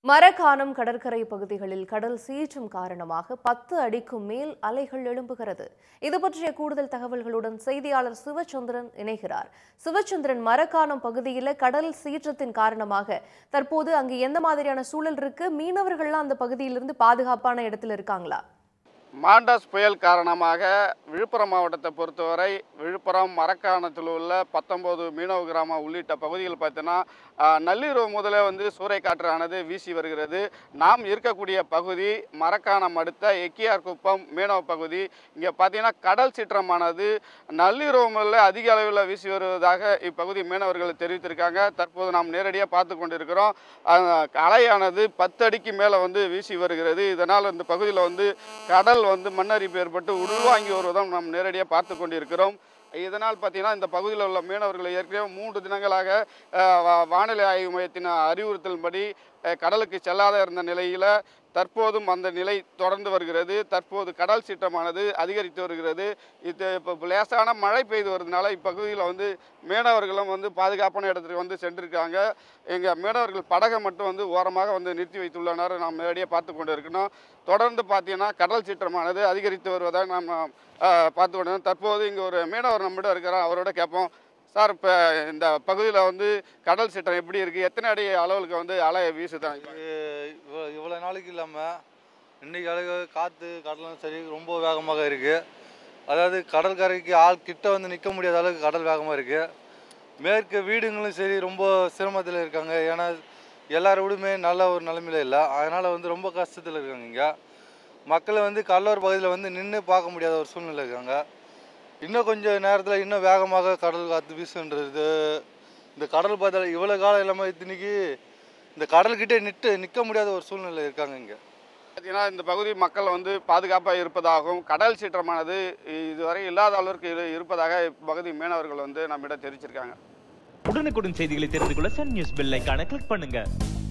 மரக்காணம் கடற்கரை பகுதிகளில் கடல் சீற்றம் காரணமாக பத்து அடிக்கும் மேல் அலைகள் எழும்புகிறது இது பற்றிய கூடுதல் தகவல்களுடன் செய்தியாளர் சிவச்சந்திரன் இணைகிறார் சிவச்சந்திரன் மரக்காணம் பகுதியில் கடல் சீற்றத்தின் காரணமாக தற்போது அங்கு எந்த மாதிரியான சூழல் இருக்கு மீனவர்கள்லாம் அந்த பகுதியிலிருந்து பாதுகாப்பான இடத்துல இருக்காங்களா மாண்டாஸ் புயல் காரணமாக விழுப்புரம் மாவட்டத்தை பொறுத்தவரை விழுப்புரம் மரக்காணத்தில் உள்ள பத்தொம்போது மீனவ கிராமம் உள்ளிட்ட பகுதிகள் பார்த்தீங்கன்னா ஆஹ், நள்ளிரவு முதலே வந்து சூறைக்காற்றானது வீசி வருகிறது நாம் இருக்கக்கூடிய பகுதி மரக்காணம் அடுத்த எக்கியார் குப்பம் மீனவ பகுதி இங்கே பார்த்தீங்கன்னா கடல் சீற்றமானது நள்ளிரவு முதல்ல அதிக அளவில் வீசி வருவதாக இப்பகுதி மீனவர்கள் தெரிவித்திருக்காங்க தற்போது நாம் நேரடியாக பார்த்து கொண்டிருக்கிறோம் ஆஹ், அலையானது பத்து அடிக்கு மேலே வந்து வீசி வருகிறது இதனால் இந்த பகுதியில் வந்து கடல் வந்து மண்ணரிப்பு ஏற்பட்டு உள்வாங்கி வருவதும் நாம் நேரடியாக பார்த்து கொண்டிருக்கிறோம் இதனால் பார்த்தீங்கன்னா இந்த பகுதியில் உள்ள மீனவர்கள் ஏற்கனவே மூன்று தினங்களாக அஹ், வா- வானிலை ஆய்வு மையத்தின் அறிவுறுத்தலின்படி அஹ், கடலுக்கு செல்லாத இருந்த நிலையில் தற்போதும் அந்த நிலை தொடர்ந்து வருகிறது தற்போது கடல் சீற்றமானது அதிகரித்து வருகிறது இது இப்போ லேசான மழை பெய்து வருதுனால இப்பகுதியில் வந்து மீனவர்களும் வந்து பாதுகாப்பான இடத்துக்கு வந்து சென்றிருக்காங்க எங்கள் மீனவர்கள் படகை மட்டும் வந்து ஓரமாக வந்து நிறுத்தி வைத்துள்ளனர் நாம் நேரடியாக பார்த்து கொண்டு இருக்கணும் தொடர்ந்து பார்த்தீங்கன்னா கடல் சீற்றமானது அதிகரித்து வருவதாக நாம் அஹ், பார்த்து கொண்டு இருக்கோம். தற்போது இங்கே ஒரு மீனவர் நம்மிடம் இருக்கிறார் அவரோட கேட்போம் சார் இப்போ இந்த பகுதியில் வந்து கடல் சீற்றம் எப்படி இருக்குது எத்தனை அடி அளவுக்கு வந்து அலை வீசுதான் இவ்வளோ இவ்வளோ நாளைக்கு இல்லாமல் இன்றைக்கி அழகு காற்று கடலும் சரி ரொம்ப வேகமாக இருக்குது அதாவது கடற்கரைக்கு ஆள் கிட்ட வந்து நிற்க முடியாத அளவுக்கு கடல் வேகமாக இருக்குது மேற்கு வீடுங்களும் சரி ரொம்ப சிரமத்தில் இருக்காங்க ஏன்னா எல்லார வீடுமே நல்ல ஒரு நிலைமையில இல்லை அதனால் வந்து ரொம்ப கஷ்டத்தில் இருக்காங்க இங்கே மக்களை வந்து கடலோர பகுதியில் வந்து நின்று பார்க்க முடியாத ஒரு சூழ்நிலை இருக்காங்க இன்னும் கொஞ்சம் நேரத்தில் இன்னும் வேகமாக கடல் காற்று வீசுன்றது இந்த கடல் பார்த்தால இவ்வளோ காலம் இல்லாமல் இத்தனைக்கு இந்த கடல்கிட்டே நிட்டு நிற்க முடியாத ஒரு சூழ்நிலை இருக்காங்க இங்கே பார்த்தீங்கன்னா இந்த பகுதி மக்கள் வந்து பாதுகாப்பாக இருப்பதாகவும் கடல் சீற்றமானது இதுவரை இல்லாத அளவிற்கு இரு- இருப்பதாக இப்பகுதி மீனவர்கள் வந்து நம்மிடம் தெரிவிச்சிருக்காங்க உடனுக்குடன் செய்திகளை தெரிந்து கொள்ள சன் நியூஸ் பெல் ஐகானை கிளிக் பண்ணுங்க